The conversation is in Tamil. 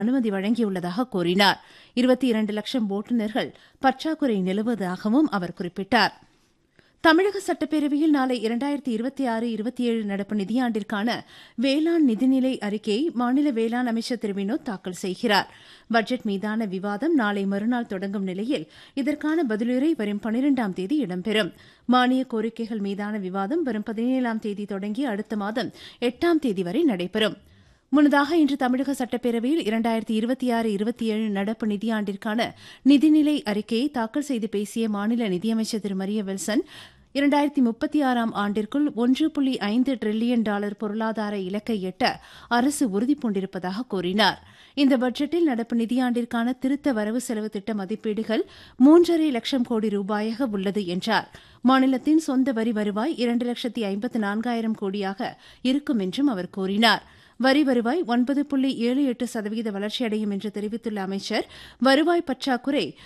அனுமதி வழங்கியுள்ளதாக கூறினார் இருபத்தி இரண்டு லட்சம் ஓட்டுநர்கள் பற்றாக்குறை நிலவுவதாகவும் அவர் குறிப்பிட்டார் தமிழக சட்டப்பேரவையில் நாளை இரண்டாயிரத்தி இருபத்தி ஆறு இருபத்தி ஏழு நடப்பு நிதியாண்டிற்கான வேளாண் நிதிநிலை அறிக்கையை மாநில வேளாண் அமைச்சர் திரு வினோத் தாக்கல் செய்கிறார் பட்ஜெட் மீதான விவாதம் நாளை மறுநாள் தொடங்கும் நிலையில் இதற்கான பதிலுரை வரும் பனிரெண்டாம் தேதி இடம்பெறும் மானிய கோரிக்கைகள் மீதான விவாதம் வரும் பதினேழாம் தேதி தொடங்கி அடுத்த மாதம் எட்டாம் தேதி வரை நடைபெறும் முன்னதாக இன்று தமிழக சட்டப்பேரவையில் இரண்டாயிரத்தி இருபத்தி ஆறு இருபத்தி ஏழு நடப்பு நிதியாண்டிற்கான நிதிநிலை அறிக்கையை தாக்கல் செய்து பேசிய மாநில நிதியமைச்சர் திரு மரிய வில்சன் இரண்டாயிரத்தி முப்பத்தி ஆறாம் ஆண்டிற்குள் ஒன்று புள்ளி ஐந்து டிரில்லியன் டாலர் பொருளாதார இலக்கை எட்ட அரசு உறுதிபூண்டிருப்பதாக கூறினார் இந்த பட்ஜெட்டில் நடப்பு நிதியாண்டிற்கான திருத்த வரவு செலவு திட்ட மதிப்பீடுகள் மூன்றரை லட்சம் கோடி ரூபாயாக உள்ளது என்றார் மாநிலத்தின் சொந்த வரி வருவாய் இரண்டு லட்சத்தி ஐம்பத்து நான்காயிரம் கோடியாக இருக்கும் என்றும் அவர் கூறினார் வரி வருவாய் ஒன்பது புள்ளி ஏழு எட்டு சதவீத வளர்ச்சியடையும் என்று தெரிவித்துள்ள அமைச்சர் வருவாய் பற்றாக்குறை